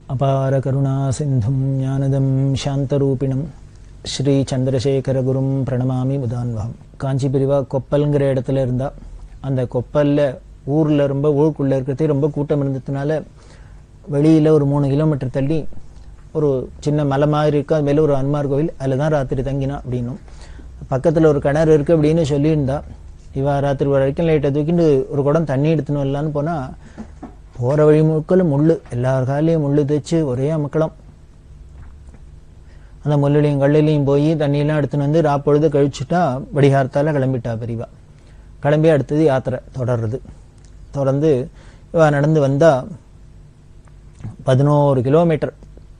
அபார கருணா சிந்தும் ஞானதம் சாந்தரூபிணம் ஸ்ரீ சந்திரசேகரகுரும் பிரணமாமி முதான்வகம் காஞ்சி பிரிவா கொப்பல்ங்கிற இடத்துல இருந்தா அந்த கொப்பல்ல ஊர்ல ரொம்ப ஊருக்குள்ள இருக்கிறதே ரொம்ப கூட்டம் இருந்ததுனால வெளியில ஒரு மூணு கிலோமீட்டர் தள்ளி ஒரு சின்ன மலை மாதிரி இருக்கு அது மேல ஒரு அன்மார் கோவில் அதில் தான் ராத்திரி தங்கினா அப்படின்னும் பக்கத்துல ஒரு கிணறு இருக்கு அப்படின்னு சொல்லியிருந்தா இவ ராத்திரி வரைக்கும் லைட்டை தூக்கிட்டு ஒரு குடம் தண்ணி எடுத்துன்னு வரலான்னு போனா போற வழி முழுக்கல முள்ளு எல்லார் காலையும் முள்ளு தைச்சு ஒரே அமக்கலாம் அந்த முள்ளுலையும் கல்லுலையும் போய் தண்ணியெல்லாம் எடுத்துன்னு வந்து ராப்பொழுது கழிச்சுட்டா வடிகாரத்தால கிளம்பிட்டா பெரியவா கிளம்பி அடுத்தது யாத்திரை தொடர்றது தொடர்ந்து இவ நடந்து வந்தா பதினோரு கிலோமீட்டர்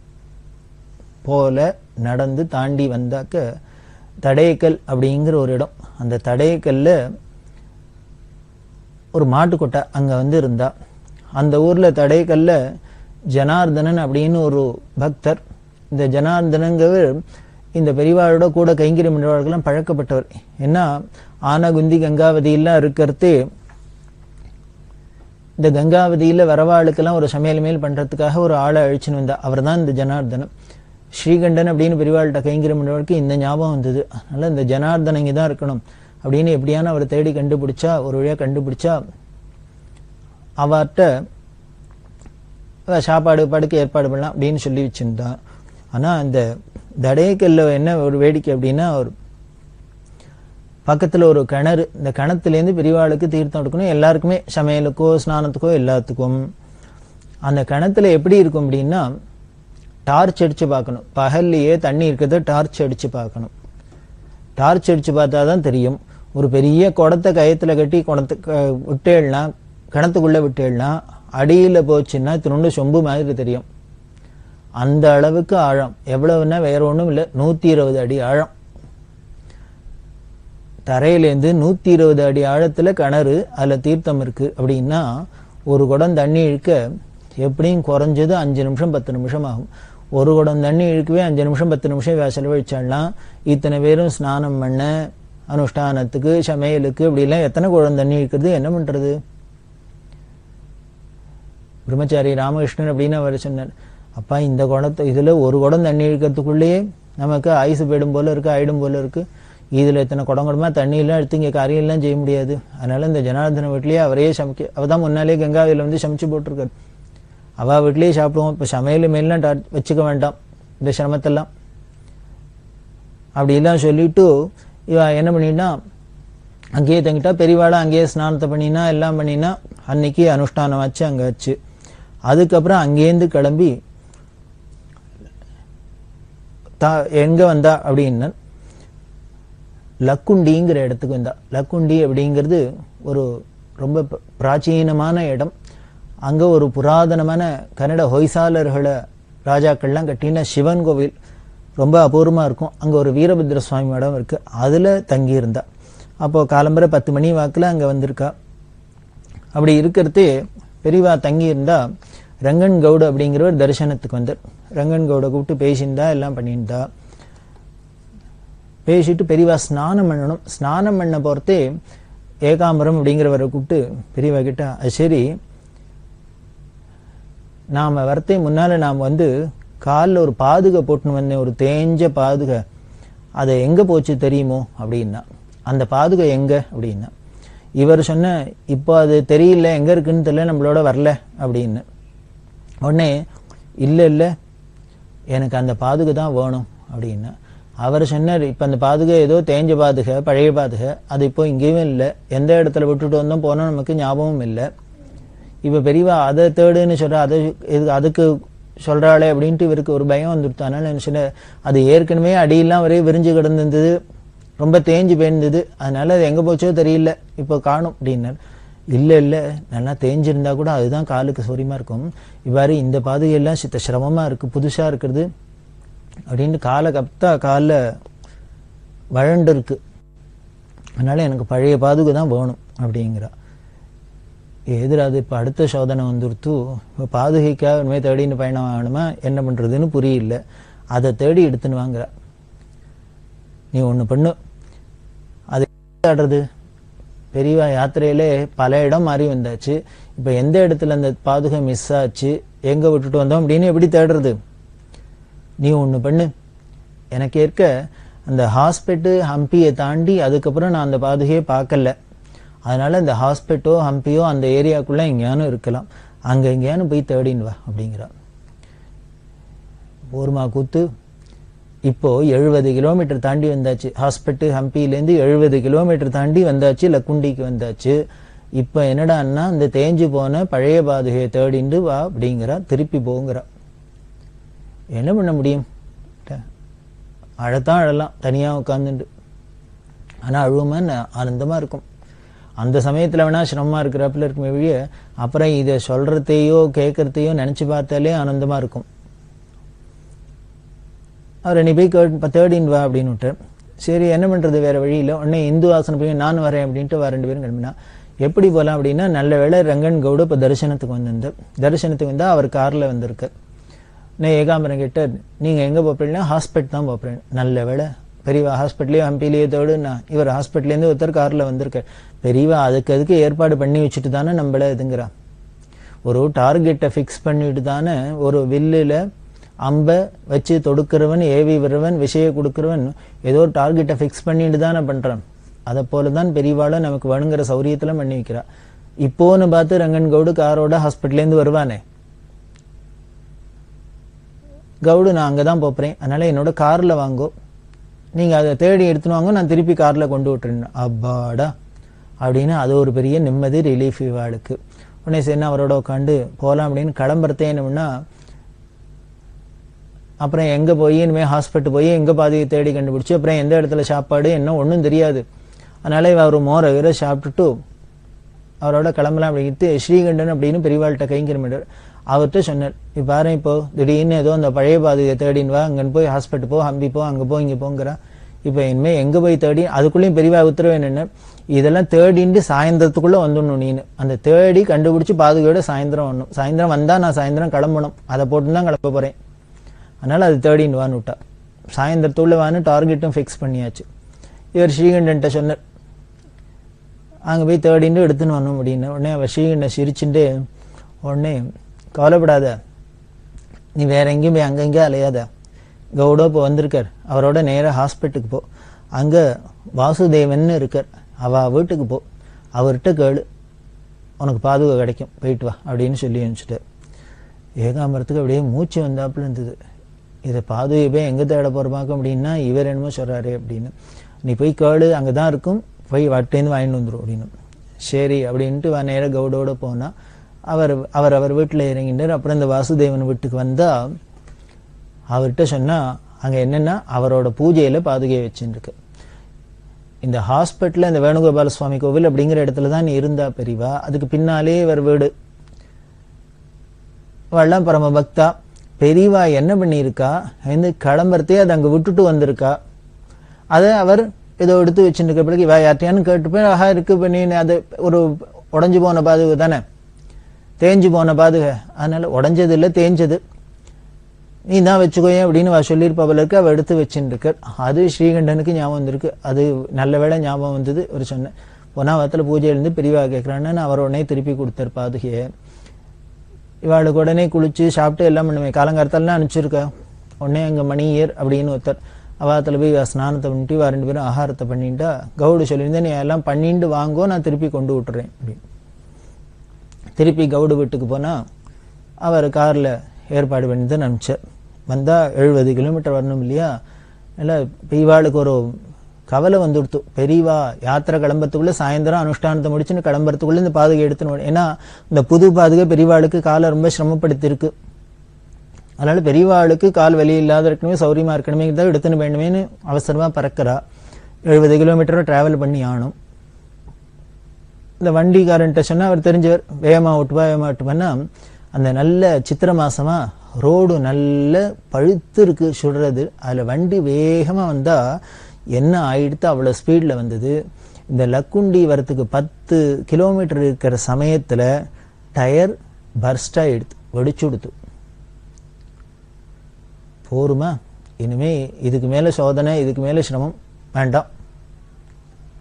போல நடந்து தாண்டி வந்தாக்க தடேக்கல் அப்படிங்கிற ஒரு இடம் அந்த தடேக்கல்ல ஒரு மாட்டுக்கொட்டை அங்க வந்து இருந்தா அந்த ஊர்ல தடேக்கல்ல ஜனார்தனன் அப்படின்னு ஒரு பக்தர் இந்த ஜனார்தனங்கிறவர் இந்த பெரியவாளோட கூட கைங்கரியம் பண்றவர்கள்லாம் பழக்கப்பட்டவர் ஏன்னா ஆனகுந்தி கங்காவதி எல்லாம் இருக்கிறது இந்த கங்காவதியில வரவாளுக்கெல்லாம் ஒரு சமையல் மேல் பண்றதுக்காக ஒரு ஆளை அழிச்சுன்னு வந்தா அவர் தான் இந்த ஜனார்தனன் ஸ்ரீகண்டன் அப்படின்னு பெரியவாள்கிட்ட கைங்கரியம் பண்றவருக்கு இந்த ஞாபகம் வந்தது அதனால இந்த ஜனார்தன் இங்கே தான் இருக்கணும் அப்படின்னு எப்படியான அவரை தேடி கண்டுபிடிச்சா ஒரு வழியா கண்டுபிடிச்சா அவர்கிட்ட சாப்பாடு படுக்க ஏற்பாடு பண்ணலாம் அப்படின்னு சொல்லி வச்சிருந்தா ஆனா அந்த தடேக்கல்ல என்ன ஒரு வேடிக்கை அப்படின்னா ஒரு பக்கத்துல ஒரு கிணறு இந்த கிணத்துலேருந்து பெரியவாளுக்கு தீர்த்தம் எடுக்கணும் எல்லாருக்குமே சமையலுக்கோ ஸ்நானத்துக்கோ எல்லாத்துக்கும் அந்த கிணத்துல எப்படி இருக்கும் அப்படின்னா டார்ச் அடிச்சு பார்க்கணும் பகல்லையே தண்ணி இருக்கிறத டார்ச் அடிச்சு பார்க்கணும் டார்ச் அடிச்சு பார்த்தா தான் தெரியும் ஒரு பெரிய குடத்தை கயத்துல கட்டி குடத்து விட்டேள்னா கிணத்துக்குள்ள விட்டேள்னா அடியில போச்சுன்னா திருண்டு சொம்பு மாதிரி தெரியும் அந்த அளவுக்கு ஆழம் எவ்வளவுன்னா வேற ஒண்ணும் இல்லை நூத்தி இருபது அடி ஆழம் தரையிலேருந்து நூத்தி இருபது அடி ஆழத்துல கிணறு அதுல தீர்த்தம் இருக்கு அப்படின்னா ஒரு குடம் தண்ணி இழுக்க எப்படியும் குறைஞ்சது அஞ்சு நிமிஷம் பத்து நிமிஷம் ஆகும் ஒரு குடம் தண்ணி இழுக்கவே அஞ்சு நிமிஷம் பத்து நிமிஷம் செலவழிச்சாள்னா இத்தனை பேரும் ஸ்நானம் பண்ண அனுஷ்டானத்துக்கு சமையலுக்கு இப்படிலாம் எத்தனை குடம் தண்ணி இழுக்கிறது என்ன பண்றது பிரம்மச்சாரி ராமகிருஷ்ணன் அப்படின்னு அவர் சொன்னார் அப்பா இந்த குடத்தை இதுல ஒரு குடம் தண்ணி இழுக்கிறதுக்குள்ளேயே நமக்கு ஐசு போயிடும் போல இருக்கு ஆயிடும் போல இருக்கு இதுல இத்தனை குடம் குடமா தண்ணி எல்லாம் எடுத்து இங்க காரியெல்லாம் செய்ய முடியாது அதனால இந்த ஜனார்தன வீட்லயே அவரே சமைக்க அவ தான் முன்னாலே கங்காவில வந்து சமைச்சு போட்டிருக்காரு அவ வீட்லயே சாப்பிடுவோம் இப்ப சமையல் மேலாம் வச்சுக்க வேண்டாம் இந்த சிரமத்தெல்லாம் அப்படிலாம் சொல்லிட்டு இவ என்ன பண்ணினா அங்கேயே தங்கிட்டா பெரியவாளா அங்கேயே ஸ்நானத்தை பண்ணினா எல்லாம் பண்ணினா அன்னைக்கு அனுஷ்டானம் வச்சு அங்க வச்சு அதுக்கப்புறம் அங்கேருந்து கிளம்பி தா எங்க வந்தா அப்படின்னா லக்குண்டிங்கிற இடத்துக்கு வந்தா லக்குண்டி அப்படிங்கிறது ஒரு ரொம்ப பிராச்சீனமான இடம் அங்க ஒரு புராதனமான கன்னட ஹொய்சாலர்களை ராஜாக்கள்லாம் கட்டின சிவன் கோவில் ரொம்ப அபூர்வமா இருக்கும் அங்க ஒரு வீரபத்ர சுவாமி இடம் இருக்கு அதுல தங்கி இருந்தா அப்போ காலம்பரை பத்து மணி வாக்குல அங்க வந்திருக்கா அப்படி இருக்கிறது பெரியவா தங்கி இருந்தா ரங்கன் கவுடு அப்படிங்கிறவர் தரிசனத்துக்கு வந்தார் ரங்கன் கவுடை கூப்பிட்டு பேசியிருந்தா எல்லாம் பண்ணியிருந்தா பேசிட்டு பெரியவா ஸ்நானம் பண்ணணும் ஸ்நானம் பண்ண போறதே ஏகாம்பரம் அப்படிங்கிறவரை கூப்பிட்டு பெரியவா கிட்ட அது சரி நாம வரத்தே முன்னால நாம் வந்து காலில் ஒரு பாதுகை போட்டுன்னு வந்தேன் ஒரு தேஞ்ச பாதுகை அதை எங்க போச்சு தெரியுமோ அப்படின்னா அந்த பாதுகை எங்க அப்படின்னா இவர் சொன்ன இப்போ அது தெரியல எங்க இருக்குன்னு தெரியல நம்மளோட வரல அப்படின்னு உடனே இல்லை இல்லை எனக்கு அந்த பாதுகை தான் வேணும் அப்படின்னு அவர் சொன்னார் இப்போ அந்த பாதுகை ஏதோ தேஞ்ச பாதுகை பழைய பாதுகை அது இப்போ இங்கேயும் இல்லை எந்த இடத்துல விட்டுட்டு வந்தோம் போனோம் நமக்கு ஞாபகமும் இல்லை இப்போ பெரியவா அதை தேடுன்னு சொல்ற அதை இது அதுக்கு சொல்றாளே அப்படின்ட்டு இவருக்கு ஒரு பயம் வந்துடுத்து அதனால என்ன சொன்ன அது ஏற்கனவே அடியெல்லாம் ஒரே விரிஞ்சு கிடந்திருந்தது ரொம்ப தேஞ்சு போயிருந்தது அதனால அது எங்க போச்சோ தெரியல இப்போ காணும் அப்படின்னார் இல்ல இல்ல நல்லா தேஞ்சிருந்தா கூட அதுதான் காலுக்கு சௌரியமா இருக்கும் இவ்வாறு இந்த பாதுகையெல்லாம் சித்த சிரமமா இருக்கு புதுசா இருக்கிறது அப்படின்னு காலை கப்தா காலில் வழண்டு இருக்கு அதனால எனக்கு பழைய பாதுகை தான் வேணும் அப்படிங்கிறா எதிராது இப்போ அடுத்த சோதனை வந்துருத்து இப்போ பாதுகைக்காக இனிமேல் தேடின்னு பயணம் ஆகணுமா என்ன பண்ணுறதுன்னு புரியல அதை தேடி எடுத்துன்னு வாங்குறா நீ ஒன்று பண்ணு அது ஆடுறது பெரியவா யாத்திரையிலே பல இடம் மாறி வந்தாச்சு இப்போ எந்த இடத்துல அந்த பாதுகை மிஸ் ஆச்சு எங்க விட்டுட்டு வந்தோம் அப்படின்னு எப்படி தேடுறது நீ ஒண்ணு பண்ணு எனக்கு ஏற்க அந்த ஹாஸ்பிட்டு ஹம்பியை தாண்டி அதுக்கப்புறம் நான் அந்த பாதுகையை பார்க்கல அதனால இந்த ஹாஸ்பிட்டோ ஹம்பியோ அந்த ஏரியாக்குள்ள எங்கேயானும் இருக்கலாம் அங்க எங்கேயானு போய் தேடின்னு வா அப்படிங்கிறா போர்மா கூத்து இப்போ எழுபது கிலோமீட்டர் தாண்டி வந்தாச்சு ஹாஸ்பிட்டு ஹம்பியிலேருந்து எழுபது கிலோமீட்டர் தாண்டி வந்தாச்சு லக்குண்டிக்கு வந்தாச்சு இப்போ என்னடான்னா இந்த தேஞ்சு போன பழைய பாதுகையை தேடிண்டு வா அப்படிங்கிறா திருப்பி போங்கிறா என்ன பண்ண முடியும் அழத்தான் அழலாம் தனியாக உட்காந்துட்டு ஆனால் அழுவமா ஆனந்தமாக இருக்கும் அந்த சமயத்தில் வேணா சிரமமாக இருக்கிறப்பல இருக்குமே வழிய அப்புறம் இதை சொல்றதையோ கேட்கறதையோ நினச்சி பார்த்தாலே ஆனந்தமாக இருக்கும் அவர் நீ போய் கேட் தேர்டின் வா அப்படின்னு விட்டார் சரி என்ன பண்ணுறது வேற வழி இல்லை உடனே இந்து ஆசனம் போய் நான் வரேன் அப்படின்ட்டு வா ரெண்டு பேரும் கிளம்பினா எப்படி போகலாம் அப்படின்னா நல்ல வேளை ரங்கன் கவுடு இப்போ தரிசனத்துக்கு வந்திருந்தார் தரிசனத்துக்கு வந்தால் அவர் காரில் வந்திருக்கார் நான் ஏகாம்பரம் கிட்ட நீங்கள் எங்கே போப்பீங்கன்னா ஹாஸ்பிட்டல் தான் போப்பேன் நல்ல வேளை பெரியவா ஹாஸ்பிட்டலே ஹம்பிலேயே தேடுனா இவர் ஹாஸ்பிட்டல்லேருந்து ஒருத்தர் காரில் வந்திருக்கார் பெரியவா அதுக்கு அதுக்கு ஏற்பாடு பண்ணி வச்சுட்டு தானே நம்மள இதுங்கிறா ஒரு டார்கெட்டை ஃபிக்ஸ் பண்ணிட்டு தானே ஒரு வில்லில் அம்பை வச்சு தொடுக்கிறவன் ஏவி விடுறவன் விஷய கொடுக்கிறவன் ஏதோ ஒரு டார்கெட்டை ஃபிக்ஸ் பண்ணிட்டு தானே பண்ணுறான் அதை போல தான் பெரியவாளும் நமக்கு வேணுங்கிற சௌரியத்துல பண்ணி வைக்கிறா இப்போன்னு பார்த்து ரங்கன் கவுடு காரோட ஹாஸ்பிட்டல்லேருந்து வருவானே கவுடு நான் அங்கே தான் போகிறேன் அதனால என்னோட காரில் வாங்கோ நீங்கள் அதை தேடி எடுத்துன்னு வாங்க நான் திருப்பி காரில் கொண்டு விட்டுறேன் அப்பாடா அப்படின்னு அது ஒரு பெரிய நிம்மதி ரிலீஃப் இவாளுக்கு உடனே சரி அவரோட உட்காந்து போகலாம் அப்படின்னு கிளம்புறதே என்னன்னா அப்புறம் எங்கே போய் இனிமேல் ஹாஸ்பிட்டல் போய் எங்கே பாதியை தேடி கண்டுபிடிச்சு அப்புறம் எந்த இடத்துல சாப்பாடு என்ன ஒன்றும் தெரியாது அதனால இவ அவர் மோரை வீர சாப்பிட்டுட்டு அவரோட கிளம்பலாம் அப்படின்ட்டு ஸ்ரீகண்டன் அப்படின்னு பெரியவாள்கிட்ட கைங்கிரமிட்டார் அவர்கிட்ட சொன்னார் இப்போ பாரு இப்போ திடீர்னு ஏதோ அந்த பழைய பாதையை தேடின்னு வா அங்கன்னு போய் ஹாஸ்பிட்டல் போ ஹம்பி போ அங்கே போ இங்கே போங்கிறா இப்போ இனிமேல் எங்கே போய் தேடி அதுக்குள்ளேயும் பெரியவா உத்தரவு என்னென்ன இதெல்லாம் தேடிண்டு சாயந்தரத்துக்குள்ளே வந்துடணும் நீனு அந்த தேடி கண்டுபிடிச்சி பாதுகையோட சாயந்தரம் வரணும் சாயந்தரம் வந்தால் நான் சாயந்தரம் கிளம்பணும் அதை போட்டு தான் கிளம்ப போகிறேன் அதனால் அது தேடின்னு வான்னு விட்டா சாயந்தரத்துள்ள வான்னு டார்கெட்டும் ஃபிக்ஸ் பண்ணியாச்சு இவர் ஸ்ரீகண்டன்ட்ட சொன்னார் அங்கே போய் தேடிண்டு எடுத்துன்னு வரணும் அப்படின்னு உடனே அவர் ஸ்ரீகண்டன் சிரிச்சுட்டு உடனே கவலைப்படாத நீ வேற எங்கேயும் போய் அங்கங்கே அலையாத கவுடோ இப்போ வந்திருக்கார் அவரோட நேராக ஹாஸ்பிட்டலுக்கு போ அங்கே வாசுதேவன் இருக்கார் அவ வீட்டுக்கு போ அவர்கிட்ட கேளு உனக்கு பாதுகா கிடைக்கும் போயிட்டு வா அப்படின்னு சொல்லி அனுப்பிச்சிட்டார் ஏகாம்பரத்துக்கு அப்படியே மூச்சு வந்தாப்புல இருந்தது இதை பாதுகை போய் எங்கே தேட போகிறப்பாக்க அப்படின்னா இவர் என்னமோ சொல்கிறாரு அப்படின்னு நீ போய் கேளு அங்கே தான் இருக்கும் போய் வட்டேருந்து வாங்கிட்டு வந்துடும் அப்படின்னு சரி அப்படின்ட்டு வா நேராக கவுடோட போனால் அவர் அவர் அவர் வீட்டில் இறங்கிட்டார் அப்புறம் இந்த வாசுதேவன் வீட்டுக்கு வந்தால் அவர்கிட்ட சொன்னால் அங்கே என்னென்னா அவரோட பூஜையில் பாதுகையை வச்சுருக்கு இந்த ஹாஸ்பிட்டலில் இந்த வேணுகோபால சுவாமி கோவில் அப்படிங்கிற இடத்துல தான் நீ இருந்தா பெரியவா அதுக்கு பின்னாலே இவர் வீடு அவள்லாம் பரம பக்தா பெரியவா என்ன பண்ணியிருக்கா வந்து கிளம்புறதே அதை அங்கே விட்டுட்டு வந்திருக்கா அதை அவர் ஏதோ எடுத்து வச்சுருக்க பிறகு இவா யார்ட்டையானு கேட்டு போய் ஆஹா இருக்கு இப்போ நீ அது ஒரு உடஞ்சு போன பாதுகை தானே தேஞ்சு போன பாதுகை அதனால உடஞ்சது இல்லை தேஞ்சது நீ தான் வச்சுக்கோயேன் அப்படின்னு அவ சொல்லியிருப்பாவில் இருக்கு அவள் எடுத்து வச்சுட்டு அது ஸ்ரீகண்டனுக்கு ஞாபகம் வந்திருக்கு அது நல்ல வேளை ஞாபகம் வந்தது ஒரு சொன்னேன் போனா வாரத்தில் பூஜை இருந்து பிரிவா கேட்குறான்னு அவர் உடனே திருப்பி கொடுத்தார் பாதுகையை இவாளுக்கு உடனே குளிச்சு சாப்பிட்டு எல்லாம் பண்ணுவேன் காலங்காலத்தாலாம் அனுப்பிச்சிருக்கா உடனே அங்கே மணியர் அப்படின்னு ஒருத்தர் அவாத்தில் போய் ஸ்நானத்தை பண்ணிட்டு வா ரெண்டு பேரும் ஆகாரத்தை பண்ணிட்டா கவுடு சொல்லியிருந்தேன் நீ எல்லாம் பண்ணிட்டு வாங்கோ நான் திருப்பி கொண்டு விட்டுறேன் அப்படின்னு திருப்பி கவுடு வீட்டுக்கு போனால் அவர் காரில் ஏற்பாடு பண்ணி தான் அனுப்பிச்சார் வந்தால் எழுபது கிலோமீட்டர் வரணும் இல்லையா இல்லை பெரியவாளுக்கு ஒரு கவலை வந்துடுத்து பெரியவா யாத்திரை கிளம்புறதுக்குள்ள சாயந்தரம் அனுஷ்டானத்தை முடிச்சுன்னு கிளம்புறதுக்குள்ள இந்த பாதுகை எடுத்துன்னு ஏன்னா இந்த புது பாதுகை பெரியவாளுக்கு காலை ரொம்ப சிரமப்படுத்தியிருக்கு அதனால பெரியவாளுக்கு கால் வலி இல்லாத இருக்கணுமே சௌரியமா இருக்கணுமே தான் எடுத்துன்னு வேண்டுமேனு அவசரமா பறக்கிறா எழுபது கிலோமீட்டரும் டிராவல் பண்ணி ஆகணும் இந்த வண்டிக்காரன்ட்ட சொன்னா அவர் தெரிஞ்சவர் வேகமா ஓட்டுவா வேகமா ஓட்டுவான்னா அந்த நல்ல சித்திர மாசமா ரோடு நல்ல பழுத்து இருக்கு சுடுறது அதுல வண்டி வேகமா வந்தா என்ன ஆயிடுத்து அவ்வளவு ஸ்பீட்ல வந்தது இந்த லக்குண்டி வரத்துக்கு பத்து கிலோமீட்டர் இருக்கிற சமயத்துல டயர் பர்ஸ்ட் ஆயிடுத்து வெடிச்சுடுத்து போருமா இனிமே இதுக்கு மேல சோதனை இதுக்கு மேல சிரமம் வேண்டாம்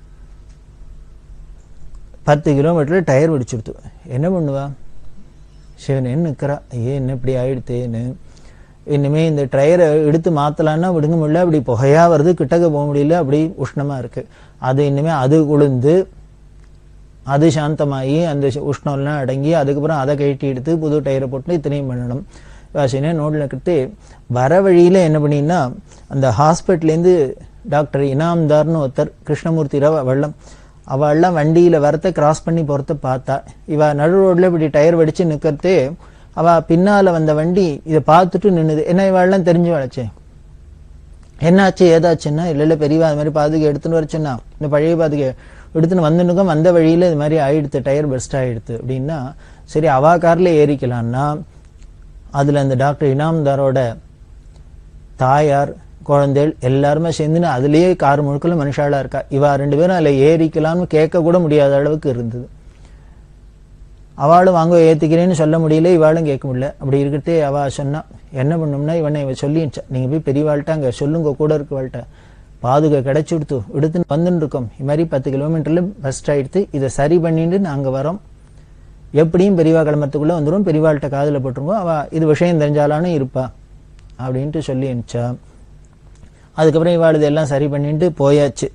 பத்து கிலோமீட்டர் டயர் வெடிச்சுடுத்து என்ன பண்ணுவா சிவனேன்னு நிற்கிறா ஐயே என்ன இப்படி ஆயிடுத்தேன்னு இனிமே இந்த டயரை எடுத்து மாத்தலான்னா விடுங்க முடியல அப்படி புகையா வருது கிட்டக்க போக முடியல அப்படி உஷ்ணமா இருக்கு அது இனிமே அது உளுந்து அது சாந்தமாகி அந்த சி- உஷ்ணம்லாம் அடங்கி அதுக்கப்புறம் அதை கழட்டி எடுத்து புது டயரை போட்டு இத்தனையும் பண்ணணும் வாசினே நோட்டில் இருக்கிறது வர வழியில என்ன பண்ணினா அந்த ஹாஸ்பிட்டல்லேருந்து டாக்டர் இனாம்தார்னு ஒருத்தர் கிருஷ்ணமூர்த்தி ரவ வெள்ளம் அவள்லாம் வண்டியில வரத்த கிராஸ் பண்ணி போறத பார்த்தா இவ நடு ரோட்ல இப்படி டயர் வெடிச்சு நிக்கிறதே அவ பின்னால வந்த வண்டி இதை பார்த்துட்டு நின்னுது என்ன இவாள்லாம் தெரிஞ்சு வளச்சே என்னாச்சு ஏதாச்சுன்னா இல்ல இல்ல பெரியவா அது மாதிரி பாதுகை எடுத்துன்னு வர சொன்னா இந்த பழைய பாதுகை எடுத்துன்னு வந்துனுக்கும் வந்த வழியில இது மாதிரி ஆயிடுத்து டயர் பெஸ்ட் ஆயிடுத்து அப்படின்னா சரி அவா கார்ல ஏறிக்கலாம்னா அதுல அந்த டாக்டர் இனாம்தாரோட தாயார் குழந்தைகள் எல்லாருமே சேர்ந்துன்னு அதுலயே கார் முழுக்கல மனுஷாளா இருக்கா இவா ரெண்டு பேரும் அதுல ஏறிக்கலாம்னு கேட்க கூட முடியாத அளவுக்கு இருந்தது அவளும் வாங்க ஏத்துக்கிறேன்னு சொல்ல முடியல இவாளும் கேட்க முடியல அப்படி இருக்கிறதே அவ சொன்னா என்ன பண்ணோம்னா இவனை இவ சொல்லிச்சா நீங்க போய் பெரியவாள்கிட்ட அங்க சொல்லுங்க கூட இருக்கவாள்கிட்ட பாதுகை கிடைச்சு கொடுத்து எடுத்துன்னு வந்துன்னு இருக்கோம் இது மாதிரி பத்து கிலோமீட்டர்ல பஸ்ட் ஆயிடுத்து இதை சரி பண்ணிட்டு நாங்க வரோம் எப்படியும் பெரியவா கிளம்புறதுக்குள்ள வந்துடும் பெரியவாள்கிட்ட காதுல போட்டுருவோம் அவ இது விஷயம் தெரிஞ்சாலானும் இருப்பா அப்படின்ட்டு சொல்லி அனுப்பிச்சா அதுக்கப்புறம் இவாள் இதெல்லாம் சரி பண்ணிட்டு போயாச்சு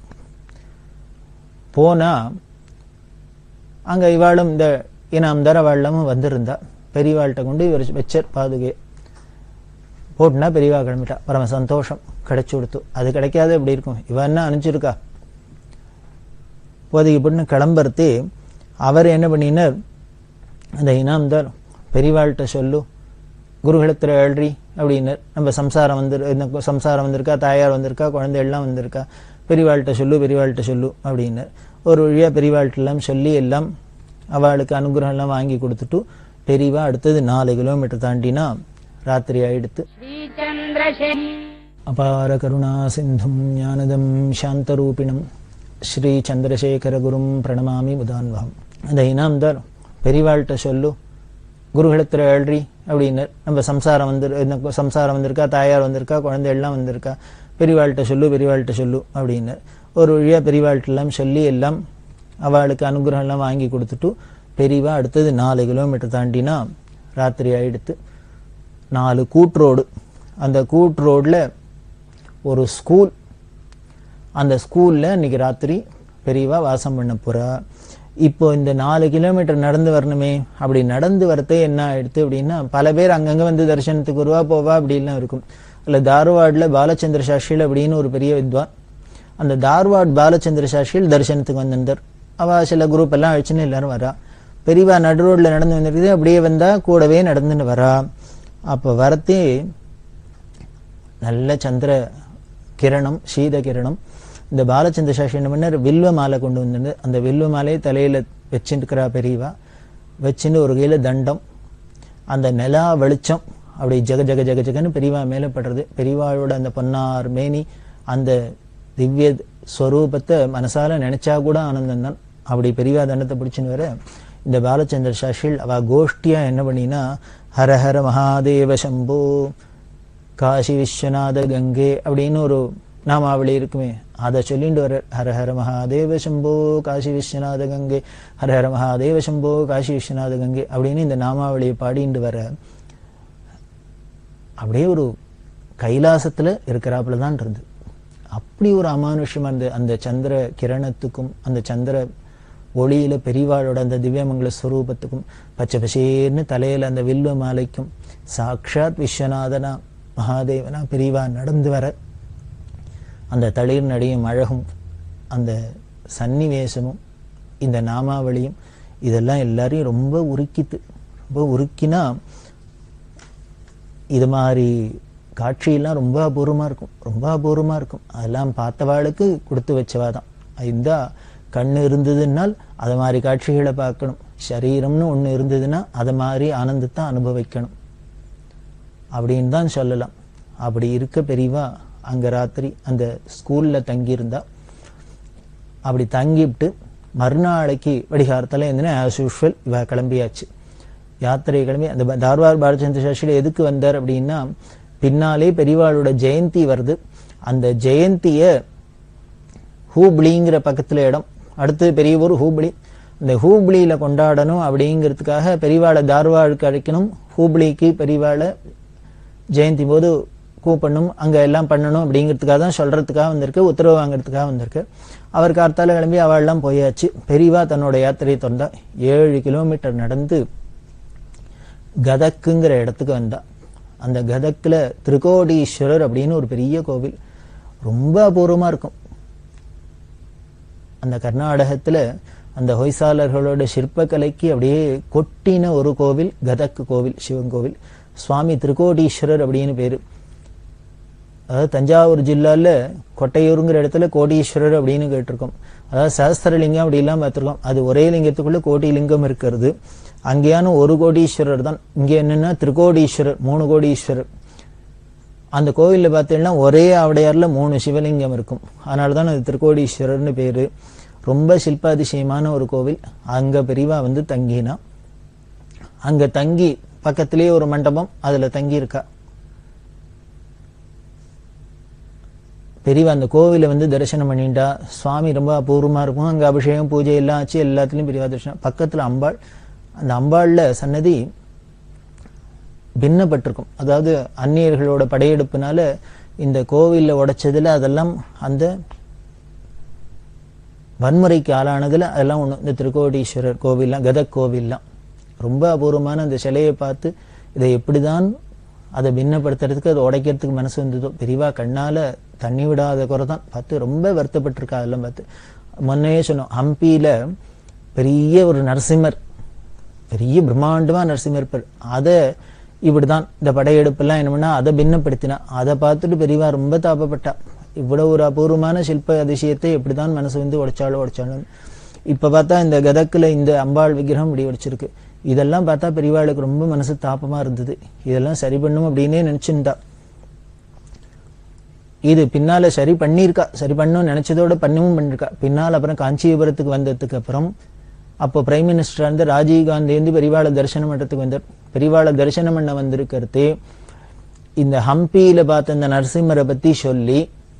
போனா அங்க இவாளும் இந்த இனாம்தார் அவளும் வந்திருந்தா பெரியவாள்கிட்ட கொண்டு இவர் வச்சர் பாதுகை போட்டுனா பெரியவா கிளம்பிட்டா பரம சந்தோஷம் கிடைச்சு கொடுத்து அது கிடைக்காத எப்படி இருக்கும் இவ என்ன அனுப்பிச்சிருக்கா போதைக்கு போட்டுன்னு கிளம்புறதே அவர் என்ன பண்ணினார் அந்த இனாம்தார் பெரியவாள்கிட்ட சொல்லு குருகுலத்தில் எழுறி அப்படின்னார் நம்ம சம்சாரம் வந்து இந்த சம்சாரம் வந்திருக்கா தாயார் வந்திருக்கா குழந்தை எல்லாம் வந்திருக்கா பெரியவாள்கிட்ட சொல்லு பெரியவாள்கிட்ட சொல்லு அப்படின்னார் ஒரு வழியா பெரியவாள்கிட்ட எல்லாம் சொல்லி எல்லாம் அவளுக்கு அனுகிரகம் எல்லாம் வாங்கி கொடுத்துட்டு பெரியவா அடுத்தது நாலு கிலோமீட்டர் தாண்டினா ராத்திரி ஆயிடுத்து श्रीचन्द्रशेखर அபார கருணா சிந்தும் ஞானதம் சாந்தரூபிணம் ஸ்ரீ சந்திரசேகர குரும் பிரணமாமி முதான்வகம் அந்த இனாம்தார் பெரியவாள்கிட்ட சொல்லு குருகுலத்தில் எழுறி அப்படின்னார் நம்ம சம்சாரம் வந்து இந்த சம்சாரம் வந்திருக்கா தாயார் வந்திருக்கா குழந்தை எல்லாம் வந்திருக்கா பெரியவாள்கிட்ட சொல்லு பெரியவாள்கிட்ட சொல்லு அப்படின்னார் ஒரு வழியா பெரியவாள்கிட்ட எல்லாம் சொல்லி எல்லாம் அவளுக்கு அனுகிரகம் எல்லாம் வாங்கி கொடுத்துட்டு பெரியவா அடுத்தது நாலு கிலோமீட்டர் தாண்டினா ராத்திரி ஆயிடுத்து நாலு கூட்ரோடு அந்த கூட்ரோடில் ஒரு ஸ்கூல் அந்த ஸ்கூல்ல இன்னைக்கு ராத்திரி பெரியவா வாசம் பண்ண போறா இப்போ இந்த நாலு கிலோமீட்டர் நடந்து வரணுமே அப்படி நடந்து வரதே என்ன ஆயிடுத்து அப்படின்னா பல பேர் அங்கங்க வந்து தரிசனத்துக்கு வருவா போவா அப்படிலாம் இருக்கும் இல்ல தார்வாட்ல பாலச்சந்திர சாஸ்திரிகள் அப்படின்னு ஒரு பெரிய வித்வான் அந்த தார்வாட் பாலச்சந்திர சாஸ்திரிகள் தரிசனத்துக்கு வந்திருந்தார் அவ சில குரூப் எல்லாம் அழிச்சுன்னு எல்லாரும் வரா பெரியவா நடு ரோட்ல நடந்து வந்திருக்குது அப்படியே வந்தா கூடவே நடந்துன்னு வரா அப்ப வரத்தே நல்ல சந்திர கிரணம் சீத கிரணம் இந்த பாலச்சந்திர சாஸ்திரி என்ன பண்ணார் வில்வ மாலை கொண்டு வந்து அந்த வில்வ மாலையை தலையில வச்சுருக்கிறா பெரியவா வச்சுன்னு ஒரு கையில தண்டம் அந்த நிலா வெளிச்சம் அப்படி ஜெக ஜெக ஜெக ஜெகன்னு பெரியவா மேலே படுறது பெரியவாளோட அந்த பொன்னார் மேனி அந்த திவ்ய ஸ்வரூபத்தை மனசால நினைச்சா கூட ஆனந்தம் தான் அப்படி பெரியவா தண்டத்தை பிடிச்சுன்னு வர இந்த பாலச்சந்திர சாஸ்திரிகள் அவ கோஷ்டியா என்ன பண்ணினா ஹர ஹர மகாதேவ சம்போ காசி விஸ்வநாத கங்கை அப்படின்னு ஒரு நாமாவளி இருக்குமே அதை சொல்லிட்டு வர ஹர ஹர மகாதேவ சம்போ காசி விஸ்வநாத கங்கை ஹர ஹர மகாதேவ சம்போ காசி விஸ்வநாத கங்கை அப்படின்னு இந்த நாமாவளியை பாடிட்டு வர அப்படியே ஒரு கைலாசத்துல இருக்கிறாப்புல தான் இருந்தது அப்படி ஒரு அமானுஷ்யமா இருந்தது அந்த சந்திர கிரணத்துக்கும் அந்த சந்திர ஒளியில பெரியவாளோட அந்த திவ்யமங்கல ஸ்வரூபத்துக்கும் பச்சை பசேர்னு தலையில அந்த வில்வ மாலைக்கும் சாக்ஷாத் விஸ்வநாதனா மகாதேவனா பெரியவா நடந்து வர அந்த தளிர் நடியும் அழகும் அந்த சன்னிவேசமும் இந்த நாமாவளியும் இதெல்லாம் எல்லாரையும் ரொம்ப உருக்கித்து ரொம்ப உருக்கினா இது மாதிரி காட்சியெல்லாம் ரொம்ப அபூர்வமா இருக்கும் ரொம்ப அபூர்வமா இருக்கும் அதெல்லாம் பார்த்தவாளுக்கு கொடுத்து வச்சவா தான் இந்த கண்ணு இருந்ததுன்னால் அது மாதிரி காட்சிகளை பார்க்கணும் சரீரம்னு ஒண்ணு இருந்ததுன்னா அது மாதிரி ஆனந்தத்தை அனுபவிக்கணும் அப்படின்னு தான் சொல்லலாம் அப்படி இருக்க பெரியவா அங்க ராத்திரி அந்த ஸ்கூல்ல தங்கியிருந்தா அப்படி தங்கிவிட்டு மறுநாளைக்கு வடிகாரத்தில் இருந்துன்னு ஆஸ் யூஷுவல் இவ கிளம்பியாச்சு யாத்திரை கிளம்பி அந்த ப- தார்வார் பாலச்சந்திர சாஸ்திரி எதுக்கு வந்தார் அப்படின்னா பின்னாலே பெரியவாளோட ஜெயந்தி வருது அந்த ஜெயந்திய ஹூப்ளிங்கிற பக்கத்துல இடம் அடுத்தது பெரிய ஊர் ஹூப்ளி இந்த ஹூப்ளியில கொண்டாடணும் அப்படிங்கிறதுக்காக பெரியவாளை தார்வாழுக்கு அழைக்கணும் ஹூப்ளிக்கு பெரியவாளை ஜெயந்தி போது கூப்பிடணும் அங்க எல்லாம் பண்ணணும் அப்படிங்கிறதுக்காக தான் சொல்றதுக்காக வந்திருக்கு உத்தரவு வாங்குறதுக்காக வந்திருக்கு அவர் கார்த்தால கிளம்பி அவள்லாம் போயாச்சு பெரியவா தன்னோட யாத்திரையை திறந்தா ஏழு கிலோமீட்டர் நடந்து கதக்குங்கிற இடத்துக்கு வந்தா அந்த கதக்குல திருக்கோடீஸ்வரர் அப்படின்னு ஒரு பெரிய கோவில் ரொம்ப அபூர்வமா இருக்கும் அந்த கர்நாடகத்துல அந்த ஹொய்சாலர்களோட சிற்பக்கலைக்கு அப்படியே கொட்டின ஒரு கோவில் கதக்கு கோவில் சிவன் கோவில் சுவாமி திருக்கோடீஸ்வரர் அப்படின்னு பேரு அதாவது தஞ்சாவூர் ஜில்லால கொட்டையூருங்கிற இடத்துல கோடீஸ்வரர் அப்படின்னு கேட்டிருக்கோம் அதாவது சஹஸ்திரலிங்கம் அப்படி எல்லாம் பார்த்திருக்கோம் அது ஒரே லிங்கத்துக்குள்ள கோடி லிங்கம் இருக்கிறது அங்கேயான ஒரு கோடீஸ்வரர் தான் இங்க என்னன்னா திருக்கோடீஸ்வரர் மூணு கோடீஸ்வரர் அந்த கோவில்ல பார்த்தீங்கன்னா ஒரே ஆவடையார்ல மூணு சிவலிங்கம் இருக்கும் அதனால தான் அது திருக்கோடீஸ்வரர்னு பேரு ரொம்ப சில்பாதிசயமான ஒரு கோவில் அங்க பெரியவா வந்து தங்கினா அங்க தங்கி பக்கத்திலேயே ஒரு மண்டபம் அதுல தங்கி இருக்கா பெரியவா அந்த கோவிலை வந்து தரிசனம் பண்ணிட்டா சுவாமி ரொம்ப அபூர்வமா இருக்கும் அங்க அபிஷேகம் பூஜை எல்லாம் ஆச்சு எல்லாத்துலயும் பெரியவா தரிசனம் பக்கத்துல அம்பாள் அந்த அம்பாள்ல சன்னதி பின்னப்பட்டிருக்கும் அதாவது அந்நியர்களோட படையெடுப்புனால இந்த கோவில்ல உடைச்சதுல அதெல்லாம் அந்த வன்முறைக்கு ஆளானதுல அதெல்லாம் ஒண்ணு இந்த திருக்கோடீஸ்வரர் கோவில்லாம் கதக் கோவில்லாம் ரொம்ப அபூர்வமான அந்த சிலையை பார்த்து இதை எப்படிதான் அதை பின்னப்படுத்துறதுக்கு அதை உடைக்கிறதுக்கு மனசு வந்ததோ பெரியவா கண்ணால தண்ணி விடாத குறை தான் பார்த்து ரொம்ப வருத்தப்பட்டிருக்கா அதெல்லாம் பார்த்து முன்னையே சொன்னோம் ஹம்பியில பெரிய ஒரு நரசிம்மர் பெரிய பிரம்மாண்டமா நரசிம்மர் இருப்பார் அதை இப்படிதான் இந்த படையெடுப்பெல்லாம் என்ன பண்ணா அதை பின்னப்படுத்தினா அதை பார்த்துட்டு பெரியவா ரொம்ப தாபப்பட்டா இவ்வளவு ஒரு அபூர்வமான சில்ப அதிசயத்தை எப்படிதான் மனசு வந்து உடைச்சாலும் உடைச்சாலும் இப்ப பார்த்தா இந்த கதக்குல இந்த அம்பாள் விக்கிரகம் இப்படி உடைச்சிருக்கு இதெல்லாம் பார்த்தா பெரியவாளுக்கு ரொம்ப மனசு தாபமா இருந்தது இதெல்லாம் சரி பண்ணும் அப்படின்னே நினைச்சிருந்தா இது பின்னால சரி பண்ணியிருக்கா சரி பண்ணும் நினைச்சதோட பண்ணவும் பண்ணிருக்கா பின்னால் அப்புறம் காஞ்சிபுரத்துக்கு வந்ததுக்கு அப்புறம் அப்போ பிரைம் மினிஸ்டரா இருந்து ராஜீவ் காந்தி வந்து பெரியவாளை தரிசனம் பண்றதுக்கு வந்தார் பெரியவாளை தரிசனம் பண்ண வந்திருக்கிறது இந்த ஹம்பியில பார்த்த இந்த நரசிம்மரை பத்தி சொல்லி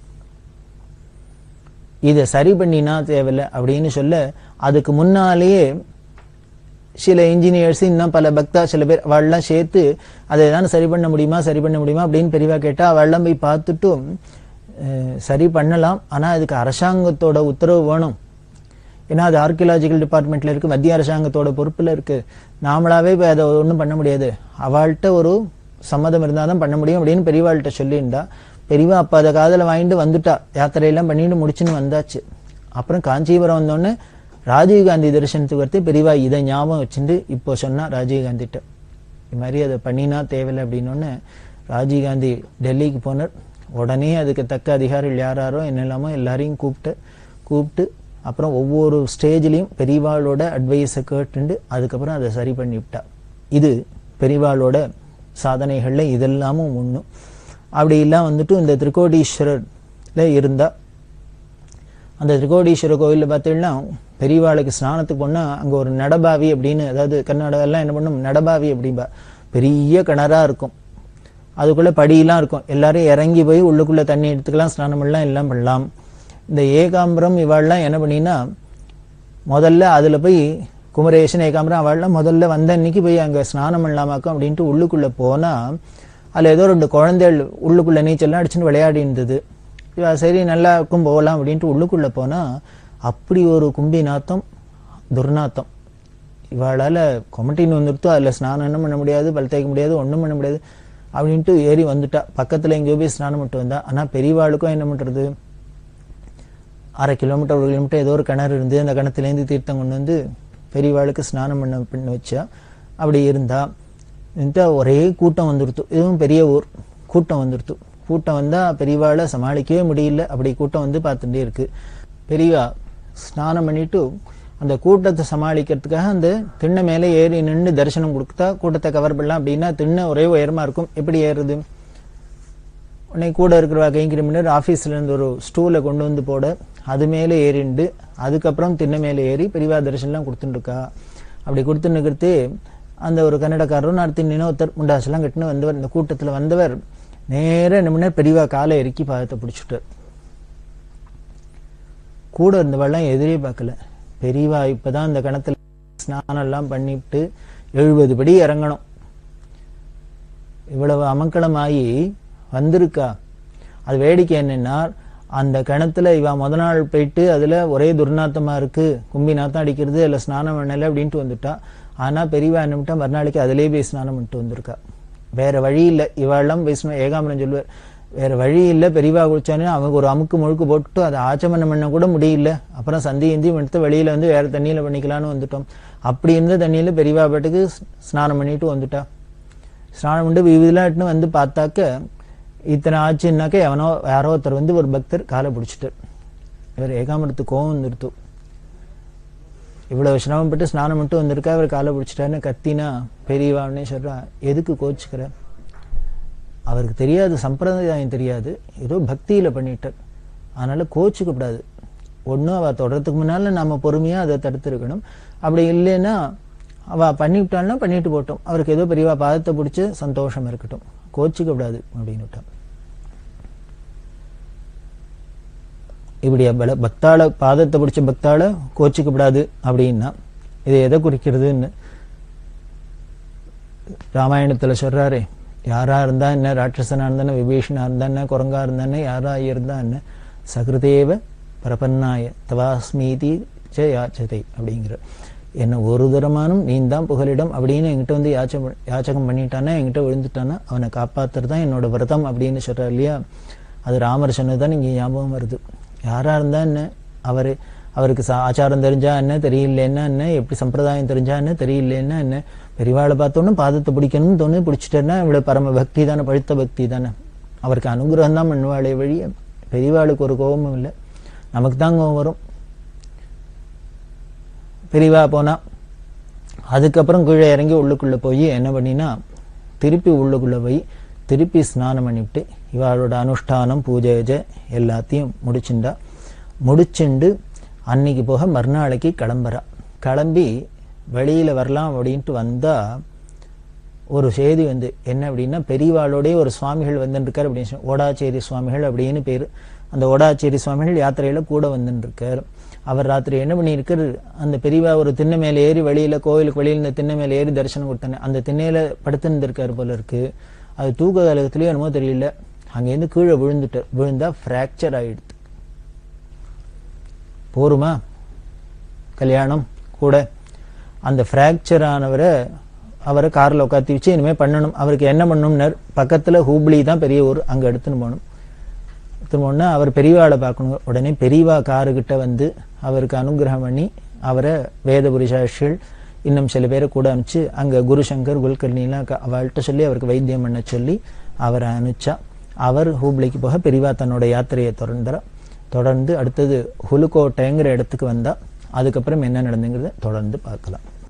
இதை சரி பண்ணினா தேவையில்லை அப்படின்னு சொல்ல அதுக்கு முன்னாலேயே சில இன்ஜினியர்ஸ் இன்னும் பல பக்தா சில பேர் அவள்லாம் சேர்த்து அதை தான் சரி பண்ண முடியுமா சரி பண்ண முடியுமா அப்படின்னு பெரியவா கேட்டா அவள்லாம் போய் பார்த்துட்டும் அஹ், சரி பண்ணலாம் ஆனா அதுக்கு அரசாங்கத்தோட உத்தரவு வேணும் ஏன்னா அது ஆர்கியலாஜிக்கல் டிபார்ட்மெண்ட்ல இருக்கு மத்திய அரசாங்கத்தோட பொறுப்புல இருக்கு நாமளாவே போய் அதை ஒன்றும் பண்ண முடியாது அவள்கிட்ட ஒரு சம்மதம் இருந்தால் தான் பண்ண முடியும் அப்படின்னு பெரியவாள்கிட்ட சொல்லியிருந்தா பெரியவா அப்ப அதை காதல வாங்கிட்டு வந்துட்டா யாத்திரையெல்லாம் பண்ணிட்டு முடிச்சுன்னு வந்தாச்சு அப்புறம் காஞ்சிபுரம் வந்தோடனே ராஜீவ்காந்தி தரிசனத்துக்கு வரத்து பெரியவா இதை ஞாபகம் வச்சுட்டு இப்போ சொன்னா ராஜீவ்காந்திட்ட இது மாதிரி அதை பண்ணினா தேவையில்லை அப்படின்னோடனே ராஜீவ்காந்தி டெல்லிக்கு போனார் உடனே அதுக்கு தக்க அதிகாரிகள் யாராரோ என்னெல்லாமோ எல்லாரையும் கூப்பிட்டு கூப்பிட்டு அப்புறம் ஒவ்வொரு ஸ்டேஜ்லயும் பெரியவாளோட அட்வைஸை கேட்டுண்டு அதுக்கப்புறம் அதை சரி பண்ணி விட்டா இது பெரியவாளோட சாதனைகள்ல இதெல்லாமும் ஒண்ணு அப்படி எல்லாம் வந்துட்டு இந்த திருக்கோடீஸ்வரர்ல இருந்தா அந்த திருக்கோடீஸ்வரர் கோவில்ல பார்த்தீங்கன்னா பெரியவாளுக்கு ஸ்நானத்துக்கு போனா அங்க ஒரு நடபாவி அப்படின்னு அதாவது கர்நாடகா எல்லாம் என்ன பண்ணும் நடபாவி அப்படிம்பா பெரிய கிணறா இருக்கும் அதுக்குள்ள படியெல்லாம் இருக்கும் எல்லாரும் இறங்கி போய் உள்ளுக்குள்ள தண்ணி எடுத்துக்கலாம் ஸ்நானம் பண்ணலாம் எல்லாம் பண்ணலாம் இந்த ஏகாம்பரம் இவாள்லாம் என்ன பண்ணினா முதல்ல அதுல போய் குமரேசன் ஏகாம்பரம் அவள்லாம் முதல்ல வந்த அன்னைக்கு போய் அங்க ஸ்நானம் பண்ணலாமாக்கும் அப்படின்ட்டு உள்ளுக்குள்ள போனா அதுல ஏதோ ரெண்டு குழந்தைகள் உள்ளுக்குள்ள நீச்சல்லாம் அடிச்சுட்டு விளையாடி இருந்தது இவ சரி நல்லா இருக்கும் போகலாம் அப்படின்ட்டு உள்ளுக்குள்ள போனா அப்படி ஒரு கும்பி நாத்தம் துர்நாத்தம் இவாளால கொமட்டின்னு வந்துடுத்தோ அதுல ஸ்நானம் என்ன பண்ண முடியாது பல் தேய்க்க முடியாது ஒண்ணும் பண்ண முடியாது அப்படின்ட்டு ஏறி வந்துட்டா பக்கத்துல எங்கேயோ போய் ஸ்நானம் பண்ணிட்டு வந்தா ஆனா பெரியவாளுக்கும் என்ன பண்றது அரை கிலோமீட்டர் ஒரு கிலோமீட்டர் ஏதோ ஒரு கிணறு இருந்து அந்த கிணத்துலேருந்து தீர்த்தம் கொண்டு வந்து பெரியவாளுக்கு ஸ்நானம் பண்ண பண்ண வச்சா அப்படி இருந்தா இருந்துட்டு ஒரே கூட்டம் வந்துடுத்து இதுவும் பெரிய ஊர் கூட்டம் வந்துடுத்து கூட்டம் வந்தா பெரியவாளை சமாளிக்கவே முடியல அப்படி கூட்டம் வந்து பார்த்துட்டே இருக்கு பெரியவா ஸ்நானம் பண்ணிட்டு அந்த கூட்டத்தை சமாளிக்கிறதுக்காக அந்த திண்ணை மேலே ஏறி நின்று தரிசனம் கொடுத்தா கூட்டத்தை கவர் பண்ணலாம் அப்படின்னா திண்ணை ஒரே உயரமா இருக்கும் எப்படி ஏறுது உடனே கூட இருக்கிறவா கைங்கிற முன்னாடி ஆஃபீஸ்ல இருந்து ஒரு ஸ்டூலை கொண்டு வந்து போட அது மேலே ஏறிண்டு அதுக்கப்புறம் திண்ணை மேலே ஏறி பெரியவா தரிசனம்லாம் கொடுத்துட்டு இருக்கா அப்படி கொடுத்துன்னு இருக்கிறது அந்த ஒரு கன்னடக்காரரும் நடத்தி ஒருத்தர் முண்டாசெல்லாம் கட்டின்னு வந்தவர் இந்த கூட்டத்துல வந்தவர் நேரா என்ன பண்ணார், பெரியவா காலை இறுக்கி பாதத்தை பிடிச்சிட்டார் கூட இருந்தவெல்லாம் எதிரே பார்க்கல பெரியவா இப்பதான் அந்த கிணத்துல ஸ்நானம் எல்லாம் பண்ணிவிட்டு எழுபது படி இறங்கணும் இவ்வளவு அமக்களமாயி வந்திருக்கா அது வேடிக்கை என்னன்னா அந்த கிணத்துல இவ முத நாள் போயிட்டு அதுல ஒரே துர்நாத்தமா இருக்கு கும்பி நாத்தம் அடிக்கிறது இல்ல ஸ்நானம் பண்ணல அப்படின்ட்டு வந்துட்டா ஆனா பெரியவா என்னமிட்டா மறுநாளைக்கு அதிலே போய் ஸ்நானம் பண்ணிட்டு வந்திருக்கா வேற வழி இல்லை இவாளெல்லாம் பேசணும் ஏகாமரம் சொல்லுவார் வேற வழி இல்லை பெரியவா குளிச்சானே அவங்க ஒரு அமுக்கு முழுக்கு போட்டு அதை ஆச்சமனம் பண்ண கூட முடியல அப்புறம் சந்தி இந்தியும் எடுத்து வெளியில வந்து வேற தண்ணியில பண்ணிக்கலாம்னு வந்துட்டோம் அப்படி இருந்த தண்ணியில பெரியவா பாட்டுக்கு ஸ்நானம் பண்ணிட்டு வந்துட்டா ஸ்நானம் பண்ணி விவிலாட்டுன்னு வந்து பார்த்தாக்க இத்தனை ஆச்சுன்னாக்க எவனோ யாரோ ஒருத்தர் வந்து ஒரு பக்தர் காலை பிடிச்சிட்டார் இவர் ஏகாமரத்து கோவம் வந்துடுத்து இவ்வளவு சிரமப்பட்டு ஸ்நானம் மட்டும் வந்திருக்கா அவர் காலை பிடிச்சிட்டாருன்னு கத்தினா பெரியவான்னே சொல்றா எதுக்கு கோச்சுக்கிற அவருக்கு தெரியாது சம்பிரதாயம் தெரியாது ஏதோ பக்தியில பண்ணிட்டார் அதனால கோச்சுக்கப்படாது ஒன்றும் அவ தொடறதுக்கு முன்னால நம்ம பொறுமையா அதை தடுத்திருக்கணும் அப்படி இல்லைன்னா அவ பண்ணிவிட்டாள்னா பண்ணிட்டு போட்டோம் அவருக்கு ஏதோ பெரியவா பாதத்தை பிடிச்சு சந்தோஷம் இருக்கட்டும் கோச்சிக்கப்படாது அப்படின்னு விட்டான் இப்படி பல- பக்தாள பாதத்தை பிடிச்ச பக்தாள கோச்சிக்கப்படாது அப்படின்னா இது எதை குறிக்கிறதுன்னு ராமாயணத்துல சொல்றாரே யாரா இருந்தா என்ன ராட்சசனா இருந்தா என்ன விபீஷணா இருந்தா என்ன குரங்கா இருந்தா என்ன யாரா இருந்தா என்ன சகிருதேவ பிரபன்னாய தவாஸ்மீதி ச யாச்சதை அப்படிங்கிற என்ன ஒரு தரமானும் நீ தான் புகலிடம் அப்படின்னு என்கிட்ட வந்து யாச்சம் யாச்சகம் பண்ணிட்டானா என்கிட்ட விழுந்துட்டானா அவனை காப்பாத்துறது தான் என்னோட விரதம் அப்படின்னு சொல்றார் இல்லையா அது ராமர் சொன்னதுதான் இங்க ஞாபகம் வருது யாரா இருந்தா என்ன அவரு அவருக்கு சா- ஆச்சாரம் தெரிஞ்சா என்ன தெரியலன்னா என்ன எப்படி சம்பிரதாயம் தெரிஞ்சா என்ன தெரியலன்னா என்ன பெரியவாளை பார்த்தோன்னு பாதத்தை பிடிக்கணும்னு தோணு பிடிச்சிட்டேன்னா இவ்வளவு பரம பக்தி தானே பழுத்த பக்தி தானே அவருக்கு அனுகிரகம் தான் பண்ணுவாளே வழிய பெரியவாளுக்கு ஒரு கோபமும் இல்லை நமக்கு தான் கோபம் வரும் பெரியவா போனா அதுக்கப்புறம் கீழே இறங்கி உள்ளுக்குள்ள போய் என்ன பண்ணினா திருப்பி உள்ளுக்குள்ள போய் திருப்பி ஸ்நானம் பண்ணிவிட்டு இவாளோட அனுஷ்டானம் பூஜை கீஜை எல்லாத்தையும் முடிச்சுண்டா முடிச்சுண்டு அன்னைக்கு போக மறுநாளைக்கு கிளம்புறா கிளம்பி வெளியில வரலாம் அப்படின்ட்டு வந்தா ஒரு செய்தி வந்து என்ன அப்படின்னா பெரியவாளோடய ஒரு சுவாமிகள் வந்துருக்கார் அப்படின்னு சொல்லி ஓடாச்சேரி சுவாமிகள் அப்படின்னு பேரு அந்த ஓடாச்சேரி சுவாமிகள் யாத்திரையில கூட வந்துருக்கார் அவர் ராத்திரி என்ன பண்ணியிருக்காரு அந்த பெரியவா ஒரு திண்ணை மேல ஏறி வெளியில கோயிலுக்கு வெளியில இந்த திண்ணை மேல ஏறி தரிசனம் கொடுத்தானே அந்த திண்ணையில படுத்துருந்திருக்காரு போல இருக்கு அது தூக்க காலகத்திலயோ என்னமோ தெரியல அங்கேருந்து கீழே விழுந்துட்டார் விழுந்தா ஃப்ராக்சர் ஆயிடுது போருமா கல்யாணம் கூட அந்த ஃப்ராக்சர் ஆனவரை அவரை கார்ல உட்காத்தி வச்சு இனிமே பண்ணணும் அவருக்கு என்ன பண்ணணும்னார் பக்கத்துல ஹூப்ளி தான் பெரிய ஊர் அங்க எடுத்துன்னு போகணும் எடுத்துன்னு போனா அவர் பெரியவாளை பார்க்கணும் உடனே பெரியவா காருகிட்ட வந்து அவருக்கு அனுகிரகம் பண்ணி அவரை வேத புரிஷாஷிகள் இன்னும் சில பேரை கூட அனுப்பிச்சு அங்க குருசங்கர் குல்கர்ணிலாம் க- அவள்கிட்ட சொல்லி அவருக்கு வைத்தியம் பண்ண சொல்லி அவரை அனுப்பிச்சா அவர் ஹூப்ளிக்கு போக பெரியவா தன்னோட யாத்திரையை தொடர்ந்தார் தொடர்ந்து அடுத்தது ஹுலுக்கோட்டைங்கிற இடத்துக்கு வந்தா அதுக்கப்புறம் என்ன நடந்துங்கிறத தொடர்ந்து பார்க்கலாம்